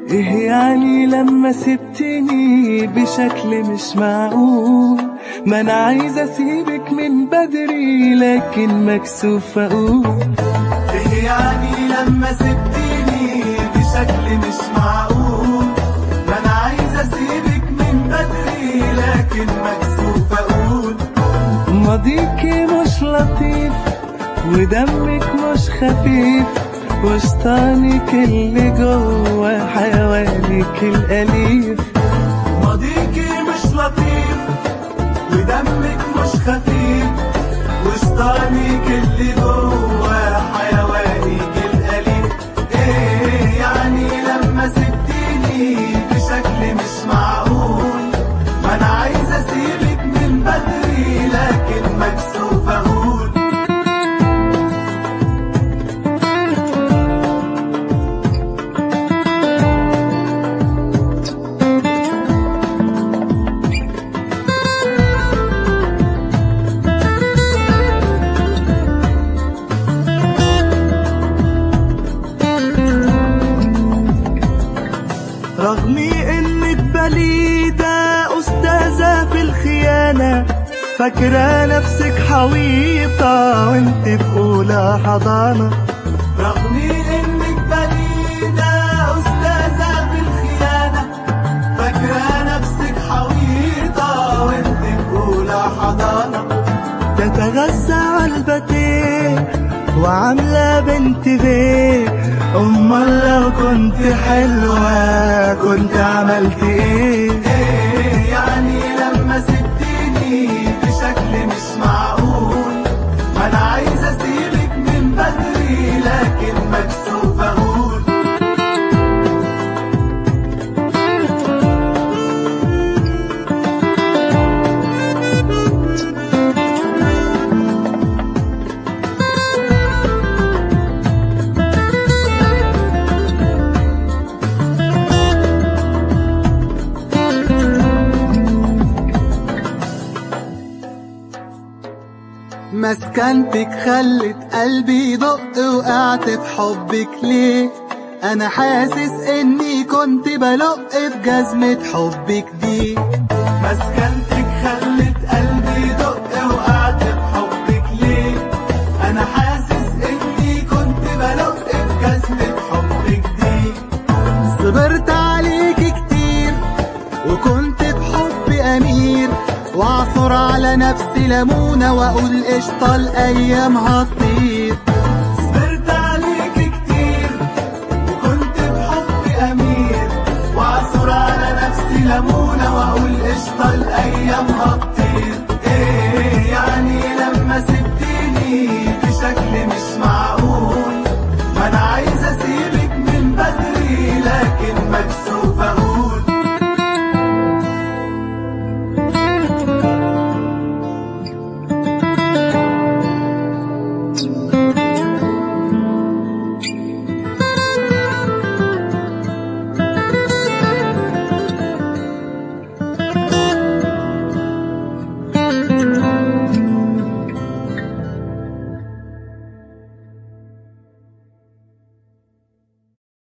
ايه يعني لما سبتني بشكل مش معقول ما انا عايز اسيبك من بدري لكن مكسوف اقول ايه يعني لما سبتني بشكل مش معقول ما انا عايز اسيبك من بدري لكن مكسوف اقول ماضيكي مش لطيف ودمك مش خفيف وشطانك اللي جوه حيوانك الأليف ماضيكي مش لطيف ودمك مش خفيف وشطانك اللي جوه حيوانك الأليف ايه يعني لما سبتيني بشكل مش معقول ما انا عايز اسيبك من بدري لكن مكسوف اقول رغمي انك بليدة استاذة في الخيانة فاكرة نفسك حويطة وانت في اولى حضانة رغم انك بليدة استاذة في الخيانة فاكرة نفسك حويطة وانت في اولى حضانة تتغذى على الباتيه وعاملة بنت بيه امال لو كنت حلوة كنت عملت ايه ايه يعني لما سبتيني بشكل مش معقول ما انا عايز اسيبك من بدري لكن مكسوف اقول مسكنتك خلت قلبي يدق وقعت في حبك ليه انا حاسس اني كنت بلق في جزمة حبك دي مسكنتك خلت قلبي يدق وقعت في حبك ليه انا حاسس اني كنت بلق في جزمة حبك دي صبرت عليك كتير وكنت بحب امير واعصر على نفسي ليمونة واقول قشطة الايام هتطير